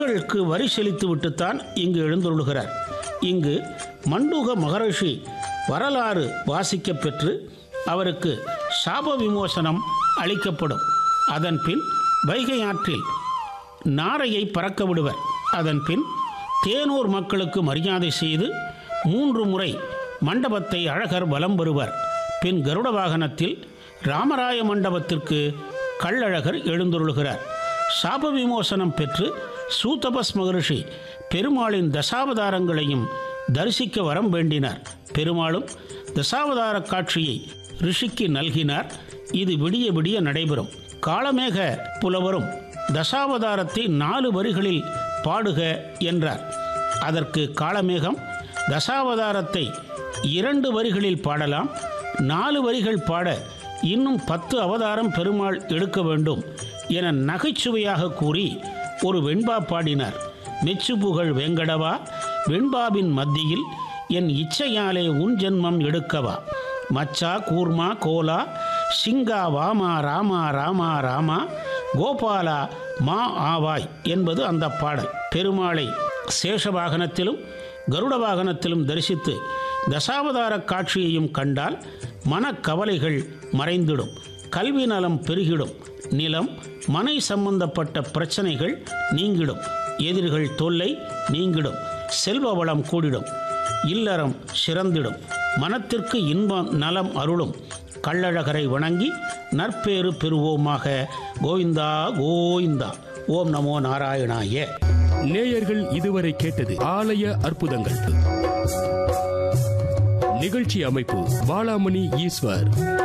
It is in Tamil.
மக்களுக்கு வரி செலுத்திவிட்டுத்தான் இங்கு எழுந்துள்ளுகிறார் இங்கு மண்டூக மகரிஷி வரலாறு வாசிக்கப் பெற்று அவருக்கு சாப விமோசனம் அளிக்கப்படும் அதன் பின் வைகை ஆற்றில் நாரையை பறக்க விடுவர் அதன் பின் தேனூர் மக்களுக்கு மரியாதை செய்து மூன்று முறை மண்டபத்தை அழகர் வலம் வருவர் பின் கருட வாகனத்தில் ராமராய மண்டபத்திற்கு கள்ளழகர் எழுந்துருளுகிறார் சாப விமோசனம் பெற்று சூதபஸ் மகரிஷி பெருமாளின் தசாவதாரங்களையும் தரிசிக்க வரம் வேண்டினார் பெருமாளும் தசாவதார காட்சியை ரிஷிக்கு நல்கினார் இது விடிய விடிய நடைபெறும் காளமேக புலவரும் தசாவதாரத்தை நாலு வரிகளில் பாடுக என்றார் அதற்கு காளமேகம் தசாவதாரத்தை இரண்டு வரிகளில் பாடலாம் நாலு வரிகள் பாட இன்னும் பத்து அவதாரம் பெருமாள் எடுக்க வேண்டும் என நகைச்சுவையாக கூறி ஒரு வெண்பா பாடினார் மெச்சு புகழ் வெங்கடவா வெண்பாவின் மத்தியில் என் இச்சையாலே உன் ஜென்மம் எடுக்கவா மச்சா கூர்மா கோலா சிங்கா வாமா ராமா ராமா ராமா கோபாலா மா ஆவாய் என்பது அந்த பாடல் பெருமாளை சேஷ வாகனத்திலும் கருட வாகனத்திலும் தரிசித்து தசாவதார காட்சியையும் கண்டால் மனக்கவலைகள் மறைந்திடும் கல்வி நலம் பெருகிடும் நிலம் மனை சம்பந்தப்பட்ட பிரச்சனைகள் நீங்கிடும் எதிரிகள் தொல்லை நீங்கிடும் செல்வ வளம் கூடிடும் இல்லறம் சிறந்திடும் மனத்திற்கு இன்பம் நலம் அருளும் கள்ளழகரை வணங்கி நற்பேறு பெறுவோமாக கோவிந்தா கோவிந்தா ஓம் நமோ நாராயணாய நேயர்கள் இதுவரை கேட்டது ஆலய அற்புதங்கள் நிகழ்ச்சி அமைப்பு பாலாமணி ஈஸ்வர்